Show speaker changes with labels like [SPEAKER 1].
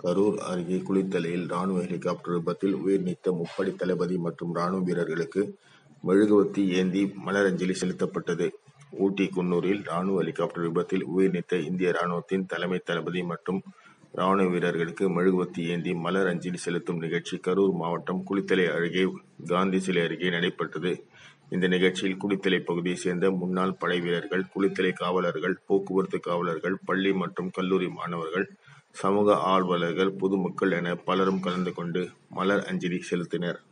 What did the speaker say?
[SPEAKER 1] கரூர் அருகே குளித்தலையில் ராணுவ ஹெலிகாப்டர் விபத்தில் உயிர் நீத்த முப்படை தளபதி மற்றும் ராணுவ வீரர்களுக்கு மெழுகுவர்த்தி ஏந்தி மலரஞ்சலி செலுத்தப்பட்டது. ஊட்டி குன்னூரில் ராணுவ ஹெலிகாப்டர் விபத்தில் உயிர் நீத்த இந்திய ராணுவத்தின் தலைமை தளபதி மற்றும் ராணுவ வீரர்களுக்கு மெழுகுவர்த்தி ஏந்தி மலர் அஞ்சலி செலுத்தும் நிகழ்ச்சி கரூர் மாவட்டம் குளித்தலை அருகே காந்தி சிலை அருகே நடைபெற்றது. இந்த நிகழ்ச்சியில் குளித்தலை பகுதியைச் சேர்ந்த முன்னாள் படை வீரர்கள், குளித்தலை காவலர்கள், போக்குவரத்து காவலர்கள், பள்ளி மற்றும் கல்லூரி மாணவர்கள், சமூக ஆர்வலர்கள், பொதுமக்கள் என பலரும் கலந்து கொண்டு மலர் அஞ்சலி செலுத்தினர்.